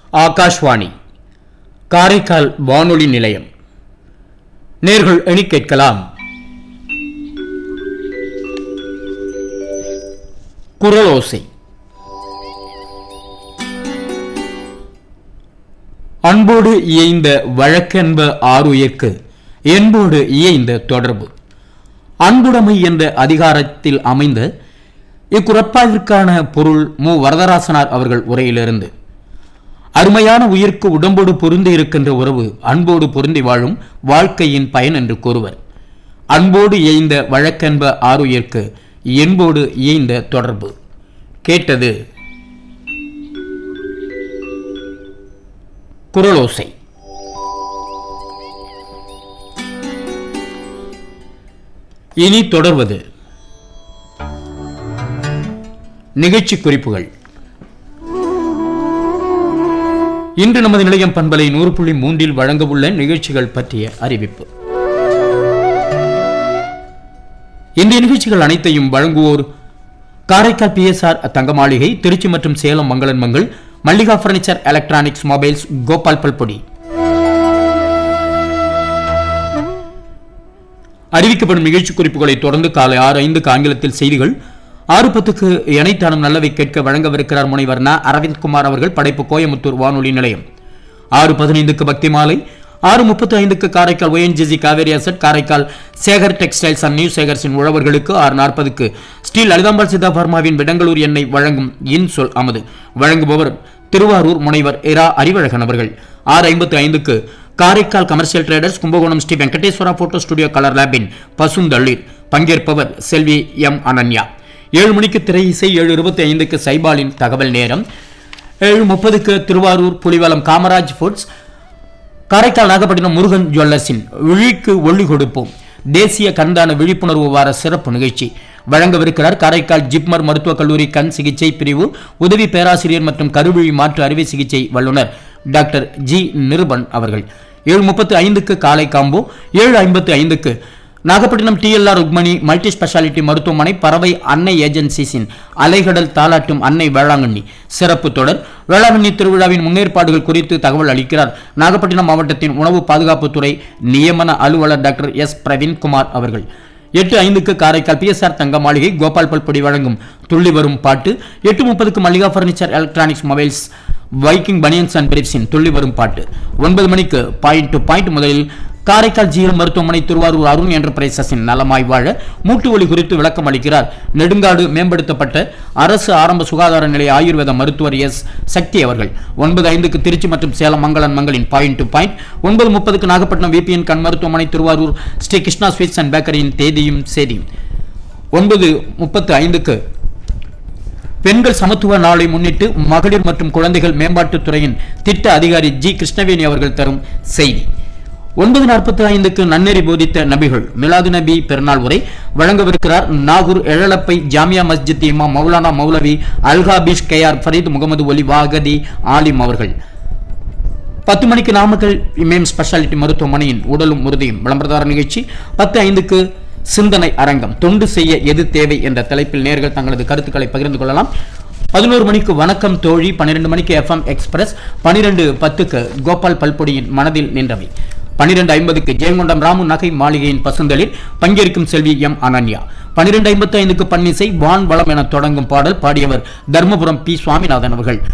ஆகாஷ்வாணி காரைக்கால் வானொலி நிலையம் நேர்கள் எணி கேட்கலாம் குரலோசை அன்போடு இயைந்த வழக்கென்ப ஆருயிர்க்கு என்போடு இயைந்த தொடர்பு அன்புடைமை என்ற அதிகாரத்தில் அமைந்த இக்குறப்பாவிற்கான பொருள் மு வரதராசனார் அவர்கள் உரையிலிருந்து அருமையான உயிர்க்கு உடம்போடு பொருந்தி இருக்கின்ற உறவு அன்போடு பொருந்தி வாழும் வாழ்க்கையின் பயன் என்று கூறுவர் அன்போடு இயைந்த வழக்கென்ப ஆருயிர்க்கு என்போடு இயைந்த தொடர்பு கேட்டது குரலோசை இனி தொடர்வது நிகழ்ச்சி குறிப்புகள் இன்று நமது நிலையம் பண்பலை நூறு புள்ளி மூன்றில் வழங்கவுள்ள நிகழ்ச்சிகள் பற்றிய அறிவிப்பு இன்றைய நிகழ்ச்சிகள் அனைத்தையும் வழங்குவோர் காரைக்கால் பிஎஸ்ஆர் தங்க மாளிகை திருச்சி மற்றும் சேலம் மங்களன் Mangal Mallika furniture electronics mobiles Gopal பல்பொடி அறிவிக்கப்படும் நிகழ்ச்சி குறிப்புகளை தொடர்ந்து காலை ஆறு ஐந்துக்கு ஆங்கிலத்தில் செய்திகள் ஆறு பத்துக்கு இணைத்தானும் நல்லவை கேட்க வழங்கவிருக்கிறார் முனைவர் ந அரவிந்த் குமார் அவர்கள் படைப்பு கோயமுத்தூர் வானொலி நிலையம் ஆறு பதினைந்துக்கு பக்தி மாலை ஆறு முப்பத்தி ஐந்துக்கு Karaikal ONGC Cauvery asset Karaikal Sekar textiles and new சேகர்ஸின் உழவர்களுக்கு ஆறு நாற்பதுக்கு ஸ்ரீ லலிதாம்பாள் சித்தா பர்மாவின் விடங்களூர் எண்ணெய் வழங்கும் இன் சொல் அமது வழங்குபவர் திருவாரூர் முனைவர் இரா அறிவழகன் அவர்கள் ஆறு ஐம்பத்தி ஐந்துக்கு Karaikal commercial traders Kumbakonam Sri Venkateswara photo studio colour லேபின் பசுந்தளிர் பங்கேற்பவர் செல்வி எம் அனன்யா ஏழு மணிக்கு திரை இசை ஏழு இருபத்தி ஐந்துக்கு சைபாலின் தகவல் நேரம் ஏழு முப்பதுக்கு திருவாரூர் புலிவலம் காமராஜ் ஃபுட்ஸ் காரைக்கால் நாகப்பட்டினம் முருகன் ஜுவல்லர்ஸின் விழிக்கு ஒளி கொடுப்போம் தேசிய கண்தான விழிப்புணர்வு வார சிறப்பு நிகழ்ச்சி வழங்கவிருக்கிறார் காரைக்கால் ஜிப்மர் மருத்துவக் கல்லூரி கண் சிகிச்சை பிரிவு உதவி பேராசிரியர் மற்றும் கருவிழி மாற்று அறுவை சிகிச்சை வல்லுநர் டாக்டர் ஜி நிருபன் அவர்கள் ஏழு முப்பத்து ஐந்துக்கு காலை காம்போ ஏழு ஐம்பத்து ஐந்துக்கு Nagapattinam TLR Rukmani multi speciality மருத்துவமனை பறவை அன்னை ஏஜென்சிஸின் அலைகடல் தாலாட்டும் அன்னை வேளாங்கண்ணி சிறப்பு தொடர் வேளாங்கண்ணி திருவிழாவின் முன்னேற்பாடுகள் குறித்து தகவல் அளிக்கிறார் நாகப்பட்டினம் மாவட்டத்தின் உணவு பாதுகாப்புத்துறை நியமன அலுவலர் டாக்டர் எஸ் பிரவீன்குமார் அவர்கள் எட்டு ஐந்துக்கு காரைக்கால் பிஎஸ்ஆர் தங்க மாளிகை கோபால் பல்பொடி வழங்கும் துள்ளி வரும் பாட்டு எட்டு முப்பதுக்கு Mallika furniture electronics mobiles Viking banians and பிரிப்ஸின் துள்ளி வரும் பாட்டு ஒன்பது மணிக்கு பாயிண்ட் டு பாயிண்ட் முதலில் காரைக்கால் ஜிஎல் மருத்துவமனை திருவாரூர் அருண் என்டர்பிரைசஸின் நலமாய் வாழ மூட்டு வலி குறித்து விளக்கம் அளிக்கிறார் நெடுங்காடு மேம்படுத்தப்பட்ட அரசு ஆரம்ப சுகாதார நிலைய ஆயுர்வேத மருத்துவர் எஸ் சக்தி அவர்கள் ஒன்பது ஐந்துக்கு திருச்சி மற்றும் சேலம் மங்களன் மங்களின் பாயிண்ட் டு பாயிண்ட் ஒன்பது முப்பதுக்கு நாகப்பட்டினம் விபிஎன் கண் மருத்துவமனை திருவாரூர் ஸ்ரீ கிருஷ்ணா ஸ்வீட்ஸ் அண்ட் பேக்கரியின் தேதியும் சேதியும் ஒன்பது முப்பத்து ஐந்துக்கு பெண்கள் சமத்துவ நாளை முன்னிட்டு மகளிர் மற்றும் குழந்தைகள் மேம்பாட்டுத் துறையின் திட்ட அதிகாரி ஜி கிருஷ்ணவேணி அவர்கள் தரும் செய்தி ஒன்பது நாற்பத்தி ஐந்துக்கு நன்னெறி போதித்த நபிகள் மிலாது நபி பெருநாள் உரை வழங்கவிருக்கிறார் நாகூர் எழலப்பை ஜாமியா மஸ்ஜித் இமாம் மௌலானா மௌலவி அல்காபிஷ் கேஆர் ஃபரீத் முகமது ஒலி வாகதி ஆலிம் அவர்கள் பத்து மணிக்கு நாமக்கல் இமேம் ஸ்பெஷாலிட்டி மருத்துவமனையின் உடலும் உறுதியும் விளம்பரதார நிகழ்ச்சி பத்து ஐந்துக்கு சிந்தனை அரங்கம் தொண்டு செய்ய எது தேவை என்ற தலைப்பில் நேர்கள் தங்களது கருத்துக்களை பகிர்ந்து கொள்ளலாம் பதினோரு மணிக்கு வணக்கம் தோழி பன்னிரெண்டு மணிக்கு எஃப்எம் எக்ஸ்பிரஸ் பன்னிரெண்டு பத்துக்கு கோபால் பல்பொடியின் மனதில் நின்றவை பன்னிரெண்டு ஐம்பதுக்கு ஜெயங்கொண்டம் ராமு நகை மாளிகையின் பசுந்தலில் பங்கேற்கும் செல்வி எம் அனன்யா பன்னிரெண்டு ஐம்பத்தி ஐந்துக்கு பன்னிசை வான் வளம் என தொடங்கும் பாடல் பாடியவர் தர்மபுரம் பி சுவாமிநாதன் அவர்கள்